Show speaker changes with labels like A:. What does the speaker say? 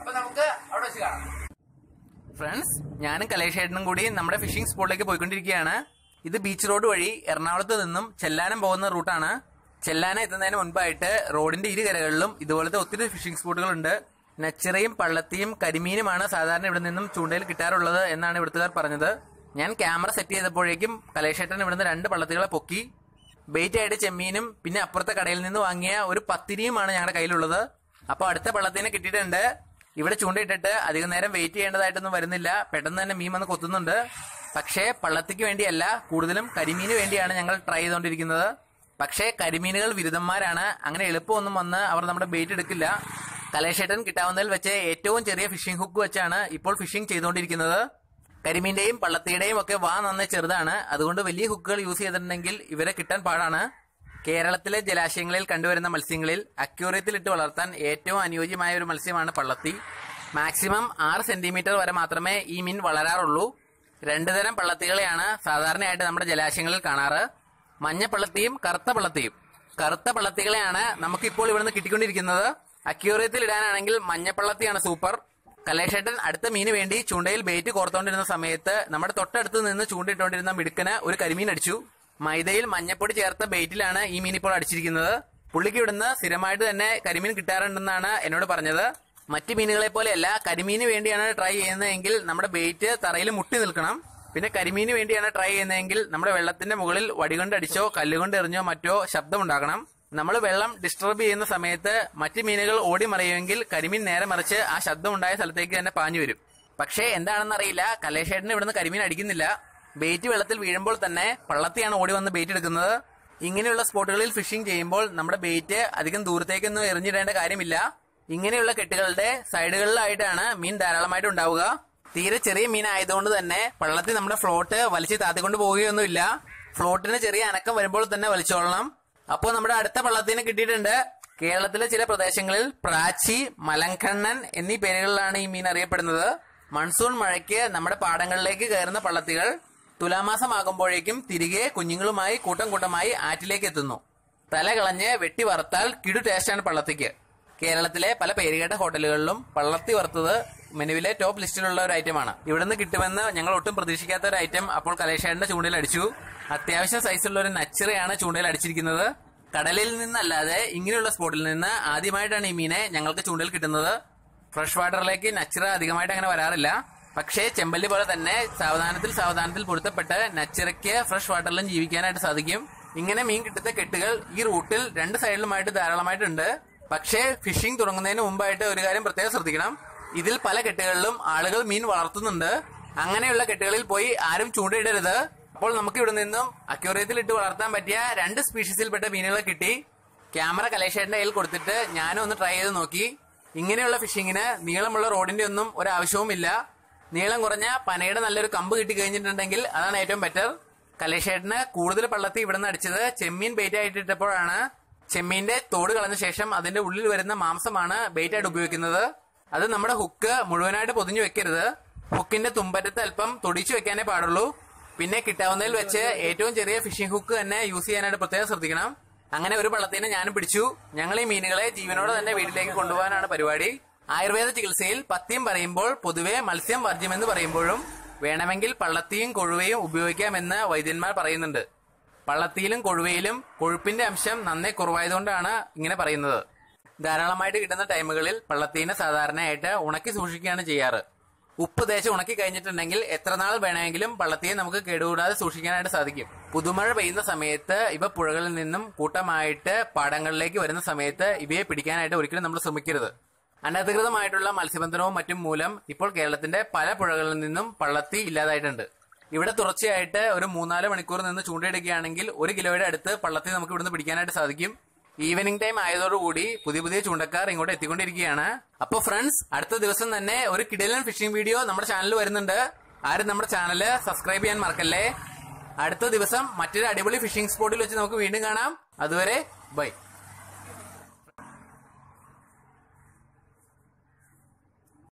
A: അപ്പൊ നമുക്ക് അവിടെ വെച്ച് കാണാം ഫ്രണ്ട്സ് ഞാനും കലേഷേട്ടനും കൂടി നമ്മുടെ ഫിഷിംഗ് സ്പോട്ടിലേക്ക് പോയിക്കൊണ്ടിരിക്കുകയാണ് ഇത് ബീച്ച് റോഡ് വഴി എറണാകുളത്ത് നിന്നും ചെല്ലാനം പോകുന്ന റൂട്ടാണ് ചെല്ലാനം എത്തുന്നതിന് മുൻപായിട്ട് റോഡിന്റെ ഇരുകരകളിലും ഇതുപോലത്തെ ഒത്തിരി ഫിഷിംഗ് സ്പോട്ടുകളുണ്ട് നച്ചിറയും പള്ളത്തിയും കരിമീനുമാണ് സാധാരണ ഇവിടെ നിന്നും ചൂണ്ടയിൽ കിട്ടാറുള്ളത് എന്നാണ് ഇവിടുത്തുകാർ പറഞ്ഞത് ഞാൻ ക്യാമറ സെറ്റ് ചെയ്തപ്പോഴേക്കും കലേഷേട്ടൻ ഇവിടുന്ന് രണ്ട് പള്ളത്തികളെ പൊക്കി ബെയ്റ്റ് ആയിട്ട് ചെമ്മീനും പിന്നെ അപ്പുറത്തെ കടയിൽ നിന്ന് വാങ്ങിയ ഒരു പത്തിരിയുമാണ് ഞങ്ങളുടെ കയ്യിലുള്ളത് അപ്പോൾ അടുത്ത പള്ളത്തിനെ കിട്ടിയിട്ടുണ്ട് ഇവിടെ ചൂണ്ടയിട്ടിട്ട് അധികം നേരം വെയിറ്റ് ചെയ്യേണ്ടതായിട്ടൊന്നും വരുന്നില്ല പെട്ടെന്ന് തന്നെ മീൻ വന്ന് കൊത്തുന്നുണ്ട് പക്ഷേ പള്ളത്തിക്ക് വേണ്ടിയല്ല കൂടുതലും കരിമീന് വേണ്ടിയാണ് ഞങ്ങൾ ട്രൈ ചെയ്തുകൊണ്ടിരിക്കുന്നത് പക്ഷേ കരിമീനുകൾ വിരുദ്ധന്മാരാണ് അങ്ങനെ എളുപ്പമൊന്നും വന്ന് അവർ നമ്മുടെ ബെയ്റ്റ് എടുക്കില്ല കലേഷേട്ടൻ കിട്ടാവുന്നതിൽ വെച്ച് ഏറ്റവും ചെറിയ ഫിഷിംഗ് ഹുക്ക് വെച്ചാണ് ഇപ്പോൾ ഫിഷിംഗ് ചെയ്തുകൊണ്ടിരിക്കുന്നത് കരിമീന്റെയും പള്ളത്തിയുടെയും ഒക്കെ വാ നന്നേ ചെറുതാണ് അതുകൊണ്ട് വലിയ ഹുക്കുകൾ യൂസ് ചെയ്തിട്ടുണ്ടെങ്കിൽ ഇവരെ കിട്ടാൻ പാടാണ് കേരളത്തിലെ ജലാശയങ്ങളിൽ കണ്ടുവരുന്ന മത്സ്യങ്ങളിൽ അക്യൂറേറ്റിൽ ഇട്ട് വളർത്താൻ ഏറ്റവും അനുയോജ്യമായ ഒരു മത്സ്യമാണ് പള്ളത്തി മാക്സിമം ആറ് സെന്റിമീറ്റർ വരെ മാത്രമേ ഈ മീൻ വളരാറുള്ളൂ രണ്ടു തരം പള്ളത്തികളെയാണ് സാധാരണയായിട്ട് നമ്മുടെ ജലാശയങ്ങളിൽ കാണാറ് മഞ്ഞ പള്ളത്തിയും കറുത്ത പള്ളത്തിയും കറുത്ത പള്ളത്തികളെയാണ് നമുക്കിപ്പോൾ ഇവിടുന്ന് കിട്ടിക്കൊണ്ടിരിക്കുന്നത് അക്യൂറേറ്റിൽ ഇടാനാണെങ്കിൽ മഞ്ഞപ്പള്ളത്തിയാണ് സൂപ്പർ കലേഷേട്ടൻ അടുത്ത മീന് വേണ്ടി ചൂണ്ടയിൽ ബെയ്റ്റ് കോർത്തോണ്ടിരുന്ന സമയത്ത് നമ്മുടെ തൊട്ടടുത്ത് നിന്ന് ചൂണ്ടിട്ടുകൊണ്ടിരുന്ന മിടുക്കന് ഒരു കരിമീൻ അടിച്ചു മൈദയിൽ മഞ്ഞപ്പൊടി ചേർത്ത ബെയ്റ്റിലാണ് ഈ മീൻ ഇപ്പോൾ അടിച്ചിരിക്കുന്നത് പുള്ളിക്ക് ഇവിടുന്ന് സ്ഥിരമായിട്ട് തന്നെ കരിമീൻ കിട്ടാറുണ്ടെന്നാണ് എന്നോട് പറഞ്ഞത് മറ്റു മീനുകളെ പോലെയല്ല കരിമീന് വേണ്ടിയാണ് ട്രൈ ചെയ്യുന്നതെങ്കിൽ നമ്മുടെ ബെയ്റ്റ് തറയിൽ മുട്ടി നിൽക്കണം പിന്നെ കരിമീന് വേണ്ടിയാണ് ട്രൈ ചെയ്യുന്നതെങ്കിൽ നമ്മുടെ വെള്ളത്തിന്റെ മുകളിൽ വടികൊണ്ട് അടിച്ചോ കല്ലുകൊണ്ട് എറിഞ്ഞോ മറ്റോ ശബ്ദം ഉണ്ടാക്കണം നമ്മൾ വെള്ളം ഡിസ്റ്റർബ് ചെയ്യുന്ന സമയത്ത് മറ്റു മീനുകൾ ഓടി മറിയുമെങ്കിൽ കരിമീൻ നേരെ മറിച്ച് ആ ശബ്ദം ഉണ്ടായ സ്ഥലത്തേക്ക് തന്നെ പാഞ്ഞു വരും പക്ഷേ എന്താണെന്ന് അറിയില്ല കലേഷേട്ടന് ഇവിടുന്ന് കരിമീൻ അടിക്കുന്നില്ല ബെയ്റ്റ് വെള്ളത്തിൽ വീഴുമ്പോൾ തന്നെ പള്ളത്തിയാണ് ഓടി വന്ന് ബെയ്റ്റ് എടുക്കുന്നത് ഇങ്ങനെയുള്ള സ്പോട്ടുകളിൽ ഫിഷിംഗ് ചെയ്യുമ്പോൾ നമ്മുടെ ബെയ്റ്റ് അധികം ദൂരത്തേക്കൊന്നും എറിഞ്ഞിടേണ്ട കാര്യമില്ല ഇങ്ങനെയുള്ള കെട്ടുകളുടെ സൈഡുകളിലായിട്ടാണ് മീൻ ധാരാളമായിട്ട് ഉണ്ടാവുക തീരെ ചെറിയ മീൻ ആയതുകൊണ്ട് തന്നെ പള്ളത്തിൽ നമ്മുടെ ഫ്ലോട്ട് വലിച്ച് താത്തിക്കൊണ്ട് പോവുകയൊന്നുമില്ല ഫ്ലോട്ടിന് ചെറിയ അനക്കം വരുമ്പോൾ തന്നെ വലിച്ചോളണം അപ്പോൾ നമ്മുടെ അടുത്ത പള്ളത്തിന് കിട്ടിയിട്ടുണ്ട് കേരളത്തിലെ ചില പ്രദേശങ്ങളിൽ പ്രാച്ചി മലങ്കണ്ണൻ എന്നീ പേരുകളിലാണ് ഈ മീൻ അറിയപ്പെടുന്നത് മൺസൂൺ മഴയ്ക്ക് നമ്മുടെ പാടങ്ങളിലേക്ക് കയറുന്ന പള്ളത്തികൾ തുലാമാസമാകുമ്പോഴേക്കും തിരികെ കുഞ്ഞുങ്ങളുമായി കൂട്ടം കൂട്ടമായി ആറ്റിലേക്ക് എത്തുന്നു തല കളഞ്ഞ് വെട്ടി വറുത്താൽ കിടു ടേസ്റ്റാണ് പള്ളത്തിക്ക് കേരളത്തിലെ പല പേരുകേട്ട ഹോട്ടലുകളിലും പള്ളത്തി വറുത്തത് മെനുവിലെ ടോപ്പ് ലിസ്റ്റിലുള്ള ഒരു ഐറ്റമാണ് ഇവിടുന്ന് കിട്ടുമെന്ന് ഞങ്ങൾ ഒട്ടും പ്രതീക്ഷിക്കാത്ത ഒരു ഐറ്റം അപ്പോൾ കലേഷാടിന്റെ ചൂണ്ടയിൽ അടിച്ചു അത്യാവശ്യം സൈസുള്ള ഒരു നച്ചിറയാണ് ചൂണ്ടയിൽ അടിച്ചിരിക്കുന്നത് കടലിൽ നിന്നല്ലാതെ ഇങ്ങനെയുള്ള സ്പോട്ടിൽ നിന്ന് ആദ്യമായിട്ടാണ് ഈ മീനെ ഞങ്ങൾക്ക് ചൂണ്ടയിൽ കിട്ടുന്നത് ഫ്രഷ് വാട്ടറിലേക്ക് നച്ചിറ അധികമായിട്ട് അങ്ങനെ വരാറില്ല പക്ഷേ ചെമ്പല്ലി പോലെ തന്നെ സാവധാനത്തിൽ സാവധാനത്തിൽ പൊരുത്തപ്പെട്ട് നച്ചിറയ്ക്ക് ഫ്രഷ് വാട്ടറിലും ജീവിക്കാനായിട്ട് സാധിക്കും ഇങ്ങനെ മീൻ കിട്ടുന്ന കെട്ടുകൾ ഈ റൂട്ടിൽ രണ്ട് സൈഡിലുമായിട്ട് ധാരാളമായിട്ടുണ്ട് പക്ഷേ ഫിഷിംഗ് തുടങ്ങുന്നതിന് മുമ്പായിട്ട് ഒരു കാര്യം പ്രത്യേകം ശ്രദ്ധിക്കണം ഇതിൽ പല കെട്ടുകളിലും ആളുകൾ മീൻ വളർത്തുന്നുണ്ട് അങ്ങനെയുള്ള കെട്ടുകളിൽ പോയി ആരും ചൂണ്ടയിടരുത് അപ്പോൾ നമുക്ക് ഇവിടെ നിന്നും അക്യൂറിയത്തിൽ ഇട്ട് വളർത്താൻ പറ്റിയ രണ്ട് സ്പീഷീസിൽപ്പെട്ട മീനുകളെ കിട്ടി ക്യാമറ കലേഷേട്ടന്റെ കയ്യിൽ കൊടുത്തിട്ട് ഞാനും ഒന്ന് ട്രൈ ചെയ്ത് നോക്കി ഇങ്ങനെയുള്ള ഫിഷിങ്ങിന് നീളമുള്ള റോഡിന്റെ ഒന്നും ഒരു ആവശ്യവുമില്ല നീളം കുറഞ്ഞ പനയുടെ നല്ലൊരു കമ്പ് കിട്ടി കഴിഞ്ഞിട്ടുണ്ടെങ്കിൽ അതാണ് ഏറ്റവും ബെറ്റർ കലേഷേട്ടന് കൂടുതൽ പള്ളത്തി ഇവിടെ നിന്ന് അടിച്ചത് ചെമ്മീൻ ബെയ്റ്റ് ആയിട്ട് ഇട്ടപ്പോഴാണ് ചെമ്മീന്റെ തോട് കളഞ്ഞ ശേഷം അതിന്റെ ഉള്ളിൽ വരുന്ന മാംസമാണ് ബെയ്റ്റ് ആയിട്ട് ഉപയോഗിക്കുന്നത് അത് നമ്മുടെ ഹുക്ക് മുഴുവനായിട്ട് പൊതിഞ്ഞു വെക്കരുത് ഹുക്കിന്റെ തുമ്പറ്റത്ത് അല്പം തൊടിച്ചു വെക്കാനേ പാടുള്ളൂ പിന്നെ കിട്ടാവുന്നതിൽ വെച്ച് ഏറ്റവും ചെറിയ ഫിഷിംഗ് ഹുക്ക് തന്നെ യൂസ് ചെയ്യാനായിട്ട് പ്രത്യേകം ശ്രദ്ധിക്കണം അങ്ങനെ ഒരു പള്ളത്തിനെ ഞാനും പിടിച്ചു ഞങ്ങൾ ഈ മീനുകളെ ജീവനോടെ തന്നെ വീട്ടിലേക്ക് കൊണ്ടുപോകാനാണ് പരിപാടി ആയുർവേദ ചികിത്സയിൽ പഥ്യം പറയുമ്പോൾ പൊതുവെ മത്സ്യം വർജ്യമെന്ന് പറയുമ്പോഴും വേണമെങ്കിൽ പള്ളത്തിയും കൊഴുവയും ഉപയോഗിക്കാമെന്ന് വൈദ്യന്മാർ പറയുന്നുണ്ട് പള്ളത്തിയിലും കൊഴുവയിലും കൊഴുപ്പിന്റെ അംശം നന്നേ കുറവായതുകൊണ്ടാണ് ഇങ്ങനെ പറയുന്നത് ധാരാളമായിട്ട് കിട്ടുന്ന ടൈമുകളിൽ പള്ളത്തീനെ സാധാരണയായിട്ട് ഉണക്കി സൂക്ഷിക്കുകയാണ് ചെയ്യാറ് ഉപ്പ് തേച്ച് ഉണക്കി കഴിഞ്ഞിട്ടുണ്ടെങ്കിൽ എത്ര നാൾ വേണമെങ്കിലും പള്ളത്തിയെ നമുക്ക് കേടുകൂടാതെ സൂക്ഷിക്കാനായിട്ട് സാധിക്കും പുതുമഴ പെയ്യുന്ന സമയത്ത് ഇവ പുഴകളിൽ നിന്നും കൂട്ടമായിട്ട് പാടങ്ങളിലേക്ക് വരുന്ന സമയത്ത് ഇവയെ പിടിക്കാനായിട്ട് ഒരിക്കലും നമ്മൾ ശ്രമിക്കരുത് അനധികൃതമായിട്ടുള്ള മത്സ്യബന്ധനവും മറ്റും മൂലം ഇപ്പോൾ കേരളത്തിന്റെ പല പുഴകളിൽ നിന്നും പള്ളത്തി ഇല്ലാതായിട്ടുണ്ട് ഇവിടെ തുടർച്ചയായിട്ട് ഒരു മൂന്നാല് മണിക്കൂർ നിന്ന് ചൂണ്ടയിടുകയാണെങ്കിൽ ഒരു കിലോയുടെ അടുത്ത് പള്ളത്തി നമുക്ക് ഇവിടുന്ന് പിടിക്കാനായിട്ട് സാധിക്കും ഈവനിങ് ടൈം ആയതോടുകൂടി പുതിയ പുതിയ ചൂണ്ടക്കാർ ഇങ്ങോട്ട് എത്തിക്കൊണ്ടിരിക്കുകയാണ് അപ്പൊ ഫ്രണ്ട്സ് അടുത്ത ദിവസം തന്നെ ഒരു കിടലൻ ഫിഷിംഗ് വീഡിയോ നമ്മുടെ ചാനലിൽ വരുന്നുണ്ട് ആരും നമ്മുടെ ചാനൽ സബ്സ്ക്രൈബ് ചെയ്യാൻ മറക്കല്ലേ അടുത്ത ദിവസം മറ്റൊരു അടിപൊളി ഫിഷിംഗ് സ്പോട്ടിൽ വെച്ച് നമുക്ക് വീണ്ടും കാണാം അതുവരെ ബൈ